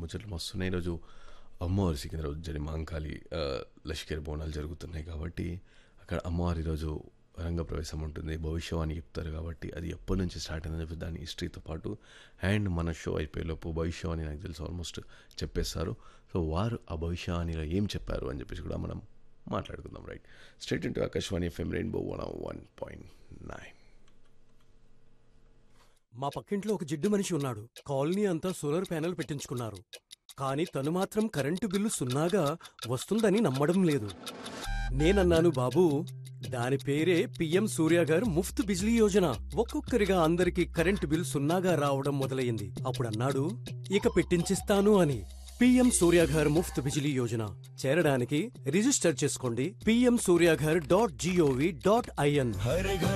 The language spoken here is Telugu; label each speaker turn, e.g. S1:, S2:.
S1: ముచ్చట్లు మస్తున్నాయి ఈరోజు అమ్మవారి సికింద్రాబాద్ జరి మాంకాళి ఆ, లష్కర్ బోనాలు జరుగుతున్నాయి కాబట్టి అక్కడ అమ్మవారి ఈరోజు రంగప్రవేశం ఉంటుంది భవిష్యవాణి చెప్తారు కాబట్టి అది ఎప్పటి నుంచి స్టార్ట్ అయిందని చెప్పి దాని హిస్టరీతో పాటు అండ్ మన షో అయిపోయేలోపు భవిష్యవాణి నాకు తెలుసు ఆల్మోస్ట్ చెప్పేస్తారు సో వారు ఆ భవిష్యవాణిలో ఏం చెప్పారు అని చెప్పేసి కూడా మనం మాట్లాడుకుందాం right straight into Akashvani FM rainbow one one point nine
S2: మా పక్కింట్లో ఒక జిడ్డు మనిషి ఉన్నాడు కాలనీ అంతా సోలార్ ప్యానెల్ పెట్టించుకున్నారు కానీ తను మాత్రం కరెంటు బిల్లు సున్నాగా వస్తుందని నమ్మడం లేదు నేనన్నాను బాబూ దాని పేరే పిఎం సూర్య గారు ముఫ్త్ బిజ్లీ యోజన ఒక్కొక్కరిగా అందరికీ కరెంటు బిల్ సున్నాగా రావడం మొదలయ్యింది అప్పుడు అన్నాడు ఇక పెట్టించిస్తాను అని పిఎం సూర్యాఘర్ ముఫ్త్ బిజిలీ యోజన చేరడానికి రిజిస్టర్ చేసుకోండి PM Suryaghar dot GOV dot IN